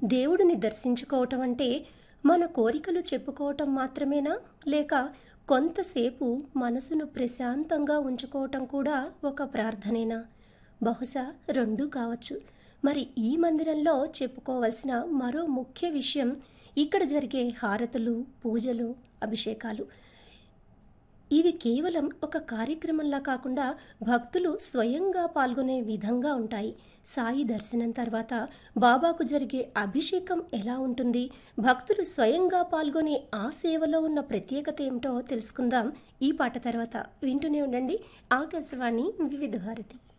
దేవుడిని దర్శించుకోవటం అంటే మన కోరికలు చెప్పుకోవటం మాత్రమేనా లేక కొంతసేపు మనసును ప్రశాంతంగా ఉంచుకోవటం కూడా ఒక ప్రార్థనేనా బహుశా రెండూ కావచ్చు మరి ఈ మందిరంలో చెప్పుకోవలసిన మరో ముఖ్య విషయం ఇక్కడ జరిగే హారతులు పూజలు అభిషేకాలు ఇవి కేవలం ఒక కార్యక్రమంలా కాకుండా భక్తులు స్వయంగా పాల్గొనే విధంగా ఉంటాయి సాయి దర్శనం తర్వాత బాబాకు జరిగే అభిషేకం ఎలా ఉంటుంది భక్తులు స్వయంగా పాల్గొనే ఆ సేవలో ఉన్న ప్రత్యేకత ఏమిటో తెలుసుకుందాం ఈ పాట తర్వాత వింటూనే ఉండండి ఆకాశవాణి వివిధ భారతి